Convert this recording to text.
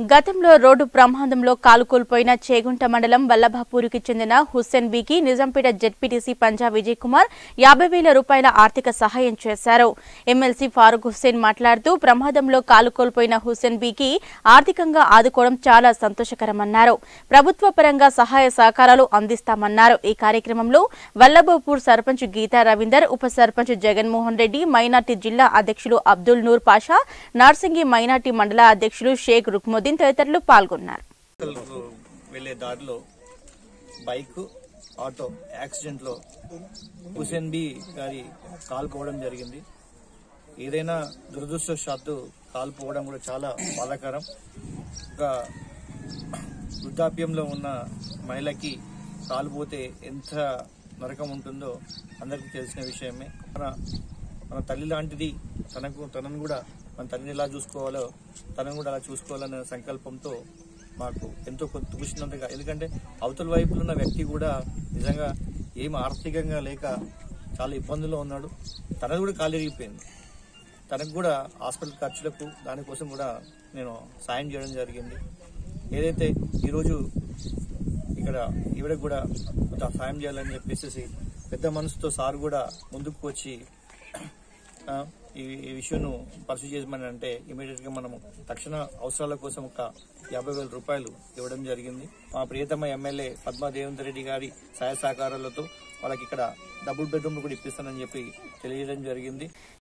గతంలో రోడ్డు ప్రమాదంలో కాలుకూలిపోయిన చేగుంట మండలం వల్లభాపూర్కి చెందిన హుస్సేన్ బీకి నిజాంపేట జెడ్పీటీసీ పంజా విజయ్ కుమార్ యాభై వేల రూపాయల ఆర్థిక సహాయం చేశారు ఎమ్మెల్సీ ఫారూక్ హుస్సేన్ మాట్లాడుతూ ప్రమాదంలో కాలుకోల్పోయిన హుస్సేన్ బీకి ఆర్థికంగా ఆదుకోవడం చాలా సంతోషకరమన్నారు ప్రభుత్వ పరంగా సహాయ సహకారాలు అందిస్తామన్నారు ఈ కార్యక్రమంలో వల్లభాపూర్ సర్పంచ్ గీతా రవీందర్ ఉప సర్పంచ్ జగన్మోహన్ రెడ్డి మైనార్టీ జిల్లా అధ్యక్షులు అబ్దుల్ నూర్ పాషా నార్సింగి మైనార్టీ మండల అధ్యక్షులు షేక్ రుక్ముద్దీన్ తదితరులు పాల్గొన్నారు కు వెళ్ళే దారిలో బైక్ ఆటో యాక్సిడెంట్ లో హుసేన్ బి గారి కాలుపోవడం జరిగింది ఏదైనా దురదృష్టవశాత్తు కాలుపోవడం కూడా చాలా బాధాకరం ఒక వృద్ధాప్యంలో ఉన్న మహిళకి కాలుపోతే ఎంత నరకం ఉంటుందో అందరికీ తెలిసిన విషయమే మన మన తల్లి లాంటిది తనకు తనను కూడా మన తల్లిని ఎలా చూసుకోవాలో తనను కూడా అలా చూసుకోవాలనే సంకల్పంతో మాకు ఎంతో కొంత చూసినంతగా ఎందుకంటే అవతల వైపులో ఉన్న వ్యక్తి కూడా నిజంగా ఏం ఆర్థికంగా లేక చాలా ఇబ్బందుల్లో ఉన్నాడు తనది కూడా కాలిరిగిపోయింది తనకు కూడా హాస్పిటల్ ఖర్చులకు దానికోసం కూడా నేను సాయం చేయడం జరిగింది ఏదైతే ఈరోజు ఇక్కడ ఈవిడకు కూడా కొంత సాయం చేయాలని చెప్పేసి పెద్ద మనసుతో సార్ కూడా ముందుకు వచ్చి ఆ, ఈ ఈ విషయం పర్సూ చేయమని అంటే ఇమీడియట్ గా మనము తక్షణ అవసరాల కోసం ఒక యాభై వేల రూపాయలు ఇవ్వడం జరిగింది మా ప్రియతమ ఎమ్మెల్యే పద్మా దేవేందర్ రెడ్డి గారి సహాయ సహకారాలతో వాళ్ళకి ఇక్కడ డబుల్ బెడ్రూమ్ కూడా ఇప్పిస్తానని చెప్పి తెలియజేయడం జరిగింది